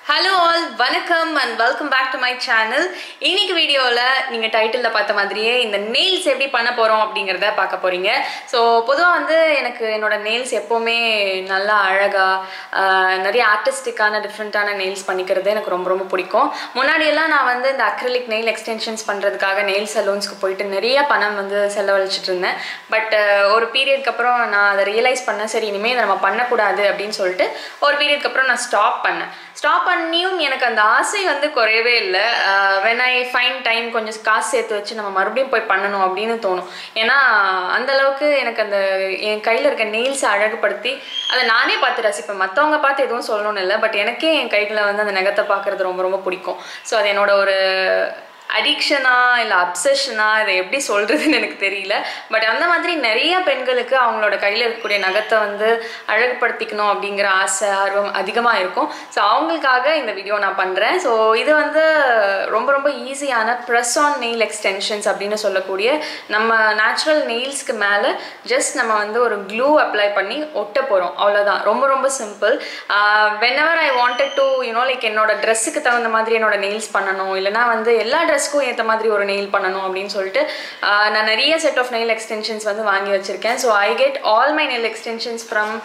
Hello all வணக்கம் and welcome back to my channel இன்னைக்கு வீடியோவில் நீங்கள் டைட்டிலில் பார்த்த மாதிரியே இந்த நெயில்ஸ் எப்படி பண்ண போகிறோம் அப்படிங்கிறத பார்க்க போகிறீங்க ஸோ பொதுவாக வந்து எனக்கு என்னோட நெயில்ஸ் எப்போவுமே நல்லா அழகாக நிறைய ஆர்டிஸ்டிக்கான டிஃப்ரெண்ட்டான நெயில்ஸ் பண்ணிக்கிறது எனக்கு ரொம்ப ரொம்ப பிடிக்கும் முன்னாடியெல்லாம் நான் வந்து இந்த அக்ரிலிக் நெயில் எக்ஸ்டென்ஷன்ஸ் பண்ணுறதுக்காக நெயில் சலூன்ஸ்க்கு போயிட்டு நிறைய பணம் வந்து செலவழிச்சிட்டு இருந்தேன் பட் ஒரு பீரியட்க்கு அப்புறம் நான் அதை ரியலைஸ் பண்ணேன் சரி இனிமேல் இதை நம்ம பண்ணக்கூடாது அப்படின்னு சொல்லிட்டு ஒரு பீரியட்க்கு அப்புறம் நான் ஸ்டாப் பண்ணேன் ஸ்டாப் பண்ணியும் எனக்கு அந்த ஆசை வந்து குறையவே இல்லை வென் ஐ ஃபைன் டைம் கொஞ்சம் காசு சேர்த்து வச்சு நம்ம மறுபடியும் போய் பண்ணணும் அப்படின்னு தோணும் ஏன்னா அந்த அளவுக்கு எனக்கு அந்த என் கையில் இருக்க நெயில்ஸை அழகுபடுத்தி அதை நானே பார்த்து ரசிப்பேன் மற்றவங்க பார்த்து எதுவும் சொல்லணும்னு இல்லை பட் எனக்கே என் கைகளை வந்து அந்த நகத்தை பார்க்குறது ரொம்ப ரொம்ப பிடிக்கும் ஸோ அது என்னோட ஒரு அடிக்ஷனா இல்லை அப்சஷனா இதை எப்படி சொல்கிறதுன்னு எனக்கு தெரியல பட் அந்த மாதிரி நிறைய பெண்களுக்கு அவங்களோட கையில் இருக்கக்கூடிய நகத்தை வந்து அழகுபடுத்திக்கணும் அப்படிங்கிற ஆசை ஆர்வம் அதிகமாக இருக்கும் ஸோ அவங்களுக்காக இந்த வீடியோ நான் பண்ணுறேன் ஸோ இது வந்து ரொம்ப ரொம்ப ஈஸியான ப்ரெஸ் ஆன் நெயில் எக்ஸ்டென்ஷன்ஸ் அப்படின்னு சொல்லக்கூடிய நம்ம நேச்சுரல் நெயில்ஸ்க்கு மேலே ஜஸ்ட் நம்ம வந்து ஒரு க்ளூ அப்ளை பண்ணி ஒட்ட போகிறோம் அவ்வளோதான் ரொம்ப ரொம்ப simple whenever I wanted to you know like என்னோட ட்ரெஸ்ஸுக்கு தகுந்த மாதிரி என்னோட நெயில்ஸ் பண்ணணும் இல்லைனா வந்து எல்லா ட்ரெஸ்க்கும் ஏற்ற மாதிரி ஒரு நெயில் பண்ணணும் அப்படின்னு சொல்லிட்டு ஆஹ் நான் நிறைய செட் ஆஃப் நெயில் எக்ஸ்டென்ஷன்ஸ் வந்து வாங்கி வச்சுருக்கேன் so I get all my nail extensions from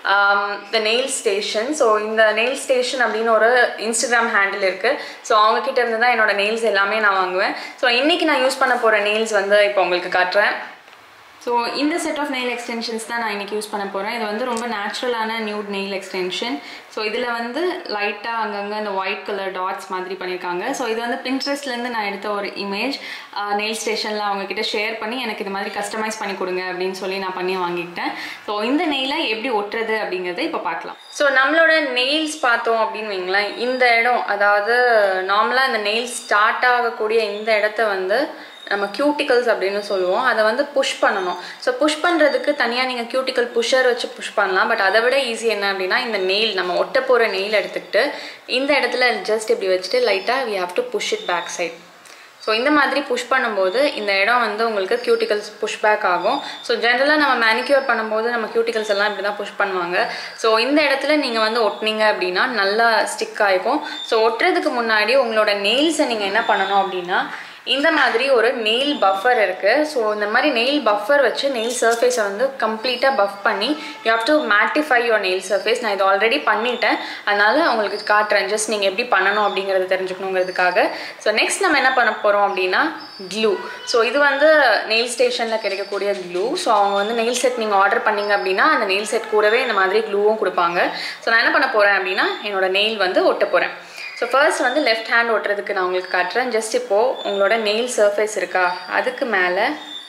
the nail station so இந்த நெயில் ஸ்டேஷன் அப்படின்னு ஒரு இன்ஸ்டாகிராம் ஹேண்டில் இருக்குது ஸோ அவங்கக்கிட்ட இருந்து தான் என்னோட நெயில்ஸ் எல்லாமே நான் வாங்குவேன் ஸோ இன்றைக்கி நான் யூஸ் பண்ண போகிற நெயில்ஸ் வந்து இப்போ உங்களுக்கு காட்டுறேன் ஸோ இந்த செட் ஆஃப் நெயில் எக்ஸ்டென்ஷன்ஸ் தான் நான் இன்றைக்கி யூஸ் பண்ண போகிறேன் இது வந்து ரொம்ப நேச்சுரலான நியூட் நெயில் எக்ஸ்டென்ஷன் ஸோ இதில் வந்து லைட்டாக அங்கங்கே இந்த ஒயிட் கலர் டாட்ஸ் மாதிரி பண்ணியிருக்காங்க ஸோ இது வந்து பின்ட்ரெஸ்ட்லேருந்து நான் எடுத்த ஒரு இமேஜ் நெயில் ஸ்டேஷனில் அவங்கக்கிட்ட ஷேர் பண்ணி எனக்கு இது மாதிரி கஸ்டமைஸ் பண்ணி கொடுங்க அப்படின்னு சொல்லி நான் பண்ணி வாங்கிக்கிட்டேன் ஸோ இந்த நெயிலை எப்படி ஒட்டுறது அப்படிங்கிறத இப்போ பார்க்கலாம் ஸோ நம்மளோட நெயில்ஸ் பார்த்தோம் அப்படின்னு வைங்களேன் இந்த இடம் அதாவது நார்மலாக இந்த நெயில் ஸ்டார்ட் ஆகக்கூடிய இந்த இடத்த வந்து நம்ம கியூட்டிகல்ஸ் அப்படின்னு சொல்லுவோம் அதை வந்து புஷ் பண்ணணும் ஸோ புஷ் பண்ணுறதுக்கு தனியாக நீங்கள் கியூட்டிக்கல் புஷர் வச்சு புஷ் பண்ணலாம் பட் அதை விட ஈஸி என்ன அப்படின்னா இந்த நெயில் நம்ம ஒட்ட போகிற நெயில் எடுத்துக்கிட்டு இந்த இடத்துல ஜஸ்ட் இப்படி வச்சுட்டு லைட்டாக we have to push it back side so இந்த மாதிரி புஷ் பண்ணும்போது இந்த இடம் வந்து உங்களுக்கு கியூட்டிகல்ஸ் புஷ் பேக் ஆகும் ஸோ ஜென்ரலாக நம்ம மேனிக்யூர் பண்ணும்போது நம்ம கியூட்டிகல்ஸ் எல்லாம் இப்படி தான் புஷ் பண்ணுவாங்க ஸோ இந்த இடத்துல நீங்கள் வந்து ஒட்டினீங்க அப்படின்னா நல்லா ஸ்டிக் ஆகிக்கும் ஸோ ஒட்டுறதுக்கு முன்னாடி உங்களோட நெயில்ஸை நீங்கள் என்ன பண்ணணும் அப்படின்னா இந்த மாதிரி ஒரு நெயில் பஃபர் இருக்குது ஸோ இந்த மாதிரி நெயில் பஃபர் வச்சு நெயில் சர்ஃபேஸை வந்து கம்ப்ளீட்டாக பஃப் பண்ணி you have to mattify your nail surface நான் இது ஆல்ரெடி பண்ணிட்டேன் அதனால் உங்களுக்கு காட்டுறேன் ஜஸ்ட் நீங்கள் எப்படி பண்ணணும் அப்படிங்கிறது தெரிஞ்சுக்கணுங்கிறதுக்காக ஸோ நெக்ஸ்ட் நம்ம என்ன பண்ண போகிறோம் அப்படின்னா க்ளூ ஸோ இது வந்து நெயில் ஸ்டேஷனில் கிடைக்கக்கூடிய க்ளூ ஸோ அவங்க வந்து நெயில் செட் நீங்கள் ஆர்டர் பண்ணீங்க அப்படின்னா அந்த நெயில் செட் கூடவே இந்த மாதிரி க்ளூவும் கொடுப்பாங்க ஸோ நான் என்ன பண்ண போகிறேன் அப்படின்னா என்னோட நெயில் வந்து ஒட்ட போகிறேன் ஸோ ஃபர்ஸ்ட் வந்து லெஃப்ட் ஹேண்ட் ஓட்டுறதுக்கு நான் உங்களுக்கு காட்டுறேன் ஜஸ்ட் இப்போது உங்களோட நெயில் சர்ஃபேஸ் இருக்கா அதுக்கு மேலே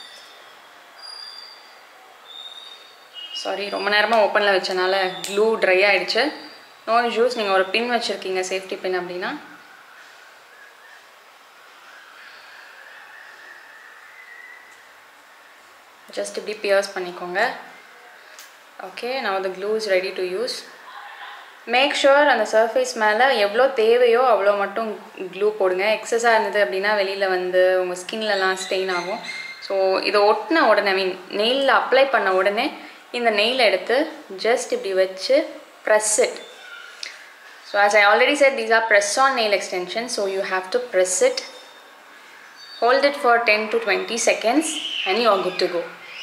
சாரி ரொம்ப நேரமாக ஓப்பனில் வச்சனால க்ளூ ட்ரை ஆகிடுச்சு நோ ஜூஸ் நீங்கள் ஒரு பின் வச்சுருக்கீங்க சேஃப்டி பின் அப்படின்னா ஜஸ்ட் இப்படி பியர்ஸ் பண்ணிக்கோங்க ஓகே நான் the glue is ready to use make sure அந்த சர்ஃபேஸ் மேலே எவ்வளோ தேவையோ அவ்வளோ மட்டும் க்ளூ போடுங்க எக்ஸஸாக இருந்தது அப்படின்னா வெளியில் வந்து உங்கள் ஸ்கின்லலாம் ஸ்டெயின் ஆகும் ஸோ இதை ஒட்டின உடனே ஐ மீன் நெயிலில் அப்ளை பண்ண உடனே இந்த நெயில் எடுத்து ஜஸ்ட் இப்படி வச்சு press it so as I already said these are press on nail extension so you have to press it hold it for ten to twenty seconds and you are good to go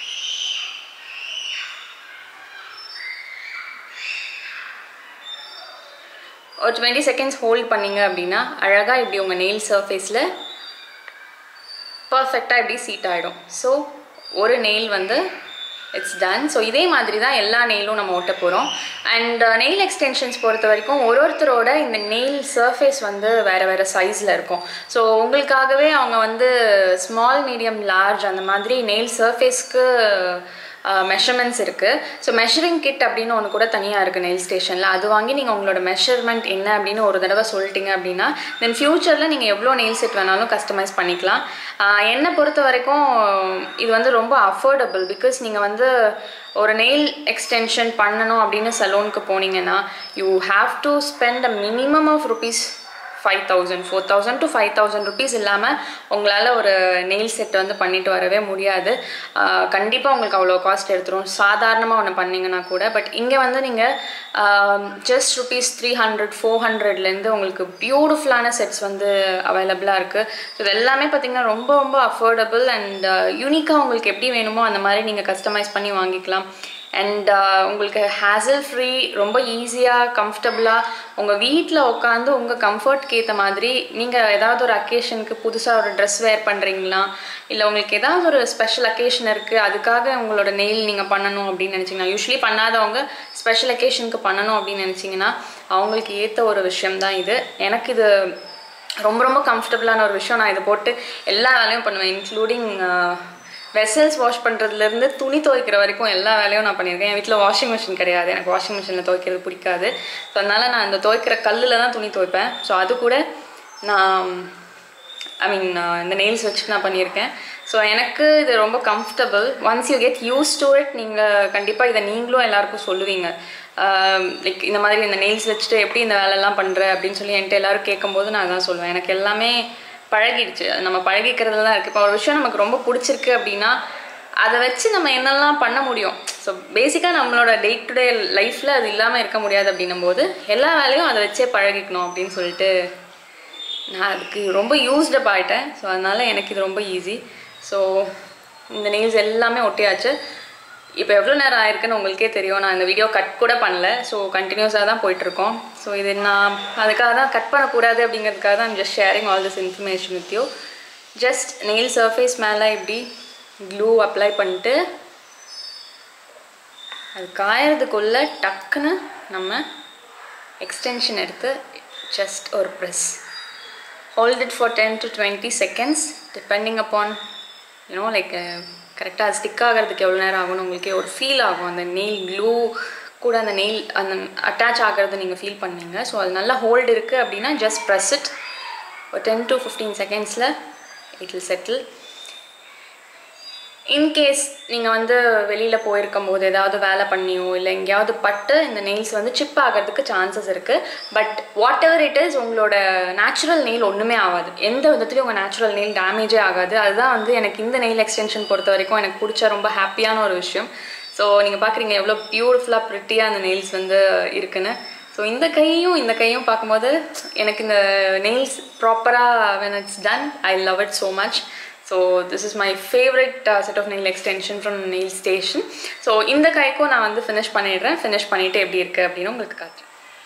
ஒரு twenty seconds hold பண்ணிங்க அப்படின்னா அழகாக இப்படி உங்கள் nail சர்ஃபேஸில் பர்ஃபெக்டாக இப்படி seat ஆகிடும் ஸோ ஒரு நெயில் வந்து இட்ஸ் டன் ஸோ இதே மாதிரி தான் எல்லா நெயிலும் நம்ம ஓட்ட போகிறோம் அண்ட் நெயில் எக்ஸ்டென்ஷன்ஸ் பொறுத்த வரைக்கும் ஒரு ஒருத்தரோட இந்த நெயில் சர்ஃபேஸ் வந்து வேறு வேறு சைஸில் இருக்கும் ஸோ உங்களுக்காகவே அவங்க வந்து ஸ்மால் மீடியம் லார்ஜ் அந்த மாதிரி நெயில் சர்ஃபேஸ்க்கு மெஷர்மெண்ட்ஸ் இருக்குது ஸோ மெஷரிங் கிட் அப்படின்னு ஒன்று கூட தனியாக இருக்குது நெயில் ஸ்டேஷனில் அது வாங்கி நீங்கள் உங்களோட மெஷர்மெண்ட் என்ன அப்படின்னு ஒரு தடவை சொல்லிட்டீங்க அப்படின்னா தென் ஃப்யூச்சரில் நீங்கள் எவ்வளோ நெயில் செட் வேணாலும் கஸ்டமைஸ் பண்ணிக்கலாம் என்னை பொறுத்த வரைக்கும் இது வந்து ரொம்ப அஃபோர்டபுள் பிகாஸ் நீங்கள் வந்து ஒரு நெயில் எக்ஸ்டென்ஷன் பண்ணணும் அப்படின்னு சலூனுக்கு போனீங்கன்னா you have to spend a minimum of rupees five thousand four thousand to five thousand rupees இல்லாமல் உங்களால் ஒரு நெயில் செட் வந்து பண்ணிட்டு வரவே முடியாது கண்டிப்பாக உங்களுக்கு அவ்வளோ காஸ்ட் எடுத்துரும் சாதாரணமாக ஒன்று பண்ணீங்கன்னா கூட பட் இங்கே வந்து நீங்கள் just rupees three hundred four ஹண்ட்ரட்லேருந்து உங்களுக்கு பியூட்டிஃபுல்லான செட்ஸ் வந்து அவைலபிளாக இருக்குது ஸோ இது எல்லாமே பார்த்தீங்கன்னா ரொம்ப ரொம்ப அஃபோர்டபுள் அண்ட் யூனிக்காக உங்களுக்கு எப்படி வேணுமோ அந்த மாதிரி நீங்கள் கஸ்டமைஸ் பண்ணி வாங்கிக்கலாம் அண்ட் உங்களுக்கு ஹேசல் ஃப்ரீ ரொம்ப ஈஸியாக கம்ஃபர்டபுளாக உங்கள் வீட்டில் உட்காந்து உங்கள் கம்ஃபர்ட்க்கு ஏற்ற மாதிரி நீங்கள் ஏதாவது ஒரு அக்கேஷனுக்கு புதுசாக ஒரு ட்ரெஸ் வேர் பண்ணுறீங்களா இல்லை உங்களுக்கு ஏதாவது ஒரு ஸ்பெஷல் அக்கேஷன் இருக்குது அதுக்காக உங்களோட நெயில் நீங்கள் பண்ணணும் அப்படின்னு நினச்சிங்கன்னா யூஸ்வலி பண்ணாதவங்க ஸ்பெஷல் அக்கேஷனுக்கு பண்ணணும் அப்படின்னு நினச்சிங்கன்னா அவங்களுக்கு ஏற்ற ஒரு விஷயம்தான் இது எனக்கு இது ரொம்ப ரொம்ப கம்ஃபர்டபுளான ஒரு விஷயம் நான் இதை போட்டு எல்லா வேலையும் பண்ணுவேன் இன்க்ளூடிங் வெசல்ஸ் வாஷ் பண்ணுறதுலேருந்து துணி துவைக்கிற வரைக்கும் எல்லா வேலையும் நான் பண்ணியிருக்கேன் என் வீட்டில் வாஷிங் மிஷின் கிடையாது எனக்கு வாஷிங் மிஷினில் துவைக்கிறது பிடிக்காது ஸோ அதனால் நான் இந்த துவைக்கிற கல்லில் தான் துணி துவைப்பேன் ஸோ அது கூட நான் ஐ மீன் இந்த நெயில்ஸ் வச்சு நான் பண்ணியிருக்கேன் ஸோ எனக்கு இது ரொம்ப comfortable once you get used to it நீங்கள் கண்டிப்பாக இதை நீங்களும் எல்லாருக்கும் சொல்லுவீங்க லைக் இந்த மாதிரி இந்த நெயில்ஸ் வச்சுட்டு எப்படி இந்த வேலைலாம் பண்ணுற அப்படின்னு சொல்லி என்கிட்ட எல்லாரும் கேட்கும்போது நான் அதான் சொல்லுவேன் எனக்கு எல்லாமே பழகிடுச்சு அது நம்ம பழகிக்கிறதுல தான் இருக்குது இப்போ ஒரு விஷயம் நமக்கு ரொம்ப பிடிச்சிருக்கு அப்படின்னா அதை வச்சு நம்ம என்னெல்லாம் பண்ண முடியும் ஸோ பேசிக்காக நம்மளோட டே டு டே லைஃப்பில் அது இல்லாமல் இருக்க முடியாது அப்படின்னும் போது எல்லா வேலையும் அதை வச்சே பழகிக்கணும் அப்படின்னு சொல்லிட்டு நான் அதுக்கு ரொம்ப யூஸ்டப் ஆகிட்டேன் ஸோ அதனால் எனக்கு இது ரொம்ப ஈஸி ஸோ இந்த நெயில்ஸ் எல்லாமே ஒட்டியாச்சு இப்போ எவ்வளோ நேரம் ஆயிருக்குன்னு உங்களுக்கே தெரியும் நான் இந்த வீடியோ கட் கூட பண்ணல ஸோ கண்டினியூஸாக தான் போயிட்டுருக்கோம் ஸோ இது நான் அதுக்காக தான் கட் பண்ணக்கூடாது அப்படிங்கிறதுக்காக தான் just sharing all this information with you just nail surface மேலே இப்படி க்ளூ அப்ளை பண்ணிட்டு அது காயறதுக்குள்ள டக்குன்னு நம்ம எக்ஸ்டென்ஷன் எடுத்து ஜஸ்ட் ஒரு press hold it for ten to twenty seconds depending upon you know like கரெக்டாக அது ஸ்டிக் ஆகிறதுக்கு எவ்வளோ நேரம் ஆகும்னு உங்களுக்கே ஒரு ஃபீல் ஆகும் அந்த நெயில் க்ளூ கூட அந்த நெயில் அந்த அட்டாச் ஆகிறது நீங்கள் ஃபீல் பண்ணீங்க ஸோ அது நல்லா ஹோல்டு இருக்குது அப்படின்னா ஜஸ்ட் ப்ரெஸ் இட் ஒரு டென் டு ஃபிஃப்டீன் செகண்ட்ஸில் இட் வில் செட்டில் இன்கேஸ் நீங்கள் வந்து வெளியில் போயிருக்கும் போது ஏதாவது வேலை பண்ணியோ இல்லை எங்கேயாவது பட்டு இந்த நெயில்ஸ் வந்து சிப் ஆகிறதுக்கு சான்சஸ் இருக்குது but whatever it is உங்களோட நேச்சுரல் நெயில் ஒன்றுமே ஆகாது எந்த விதத்துலையும் உங்கள் நேச்சுரல் நெயில் டேமேஜே ஆகாது அதுதான் வந்து எனக்கு இந்த நெயில் எக்ஸ்டென்ஷன் பொறுத்த வரைக்கும் எனக்கு பிடிச்ச ரொம்ப ஹாப்பியான ஒரு விஷயம் ஸோ நீங்கள் பார்க்குறீங்க எவ்வளோ பியூட்டிஃபுல்லாக ப்ரிட்டியாக அந்த நெயில்ஸ் வந்து இருக்குன்னு ஸோ இந்த கையும் இந்த கையும் பார்க்கும்போது எனக்கு இந்த நெயில்ஸ் ப்ராப்பராக when it's done I love it so much so this is my favourite set of nail extension from nail station so இந்த கைக்கும் நான் வந்து ஃபினிஷ் பண்ணிடுறேன் ஃபினிஷ் பண்ணிவிட்டு எப்படி இருக்குது அப்படின்னு உங்களுக்கு காட்டுறேன்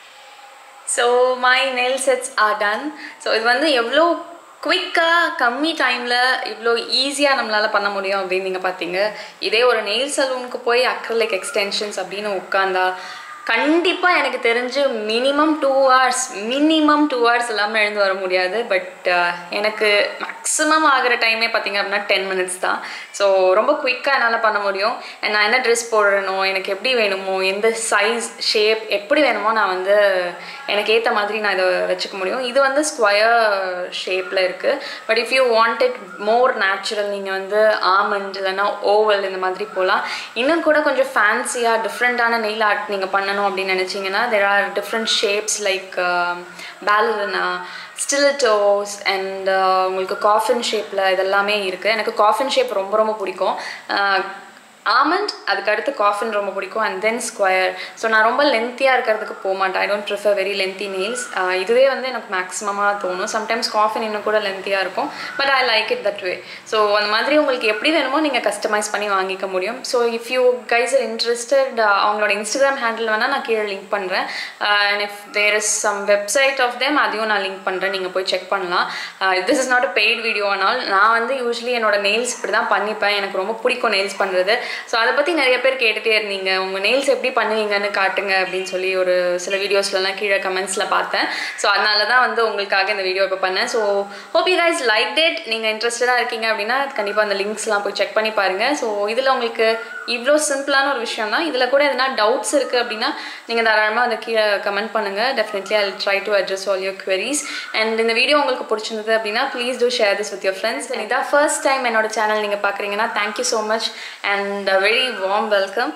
so my nail sets are done so இது வந்து எவ்வளோ குவிக்காக கம்மி டைமில் இவ்வளோ ஈஸியாக நம்மளால் பண்ண முடியும் அப்படின்னு நீங்கள் பார்த்தீங்க இதே ஒரு நெயில் சலூனுக்கு போய் அக்ரலிக் எக்ஸ்டென்ஷன்ஸ் அப்படின்னு உட்காந்தா கண்டிப்பாக எனக்கு தெரிஞ்சு minimum two hours minimum two hours இல்லாமல் எழுந்து வர முடியாது பட் எனக்கு மேக்ஸிமம் ஆகிற டைமே பார்த்தீங்க அப்படின்னா டென் மினிட்ஸ் தான் ஸோ ரொம்ப குயிக்காக என்னால் பண்ண முடியும் And நான் என்ன ட்ரெஸ் போடணும் எனக்கு எப்படி வேணுமோ எந்த சைஸ் ஷேப் எப்படி வேணுமோ நான் வந்து எனக்கு ஏற்ற மாதிரி நான் இதை வச்சுக்க முடியும் இது வந்து ஸ்கொயர் ஷேப்பில் இருக்குது but if you want it more natural நீங்கள் வந்து ஆமண்ட் இல்லைன்னா ஓவல் இந்த மாதிரி போகலாம் இன்னும் கூட கொஞ்சம் ஃபேன்சியாக டிஃப்ரெண்ட்டான நெயில் ஆர்ட் நீங்கள் பண்ணணும் அப்படின்னு நினச்சிங்கன்னா there are different shapes like ballerina stilettos and உங்களுக்கு காஃபின் ஷேப்பில் இதெல்லாமே இருக்குது எனக்கு காஃபின் ஷேப் ரொம்ப ரொம்ப பிடிக்கும் ஆமண்ட் அதுக்கு அடுத்து காஃபின் ரொம்ப பிடிக்கும் அண்ட் தென் ஸ்கொயர் ஸோ நான் ரொம்ப லென்த்தியாக இருக்கிறதுக்கு போக மாட்டேன் I don't prefer very lengthy nails இதுவே வந்து எனக்கு மேக்ஸிமமாக தோணும் சம்டைம்ஸ் காஃபின் இன்னும் கூட லென்த்தியாக இருக்கும் but I like it that way so அந்த மாதிரி உங்களுக்கு எப்படி வேணுமோ நீங்கள் கஸ்டமைஸ் பண்ணி வாங்கிக்க முடியும் so if you guys are interested அவங்களோட இன்ஸ்டாகிராம் ஹேண்டில் வேணால் நான் கீழே லிங்க் பண்ணுறேன் and if there is some website of them அதையும் நான் லிங்க் பண்ணுறேன் நீங்கள் போய் செக் பண்ணலாம் this is not a paid video ஆனால் நான் வந்து யூஸ்வலி என்னோட நெயில்ஸ் இப்படி தான் பண்ணிப்பேன் எனக்கு ரொம்ப பிடிக்கும் நெயில்ஸ் பண்ணுறது ஸோ அதை பற்றி நிறைய பேர் கேட்டுகிட்டே இருந்தீங்க உங்கள் நெயில்ஸ் எப்படி பண்ணுவீங்கன்னு காட்டுங்க அப்படின்னு சொல்லி ஒரு சில வீடியோஸ்லலாம் கீழே கமெண்ட்ஸில் பார்த்தேன் ஸோ அதனால தான் வந்து உங்களுக்காக இந்த வீடியோ இப்போ பண்ணேன் so hope you guys like that நீங்கள் இன்ட்ரெஸ்டடாக இருக்கீங்க அப்படின்னா கண்டிப்பாக அந்த லிங்க்ஸ்லாம் போய் செக் பண்ணி பாருங்கள் ஸோ இதில் உங்களுக்கு இவ்வளோ சிம்பிளான ஒரு விஷயம் தான் இதில் கூட எதனா டவுட்ஸ் இருக்குது அப்படின்னா நீங்கள் தாராளமாக அதை கீழே கமெண்ட் பண்ணுங்கள் definitely I try to address all your queries and இந்த வீடியோ உங்களுக்கு பிடிச்சிருந்தது அப்படின்னா please do share this with your friends இதான் ஃபர்ஸ்ட் டைம் என்னோட சேனல் நீங்கள் பார்க்குறீங்கன்னா thank you so much and very warm welcome and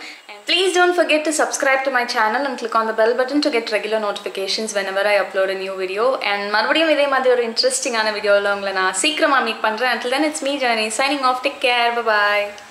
Please don't forget to subscribe to my channel and click on the bell button to get regular notifications whenever I upload a new video. And மறுபடியும் இதே மாதிரி ஒரு இன்ட்ரெஸ்டிங்கான வீடியோவில் உங்களை நான் சீக்கிரமாக meet பண்ணுறேன் until then it's me Journey signing off take care bye bye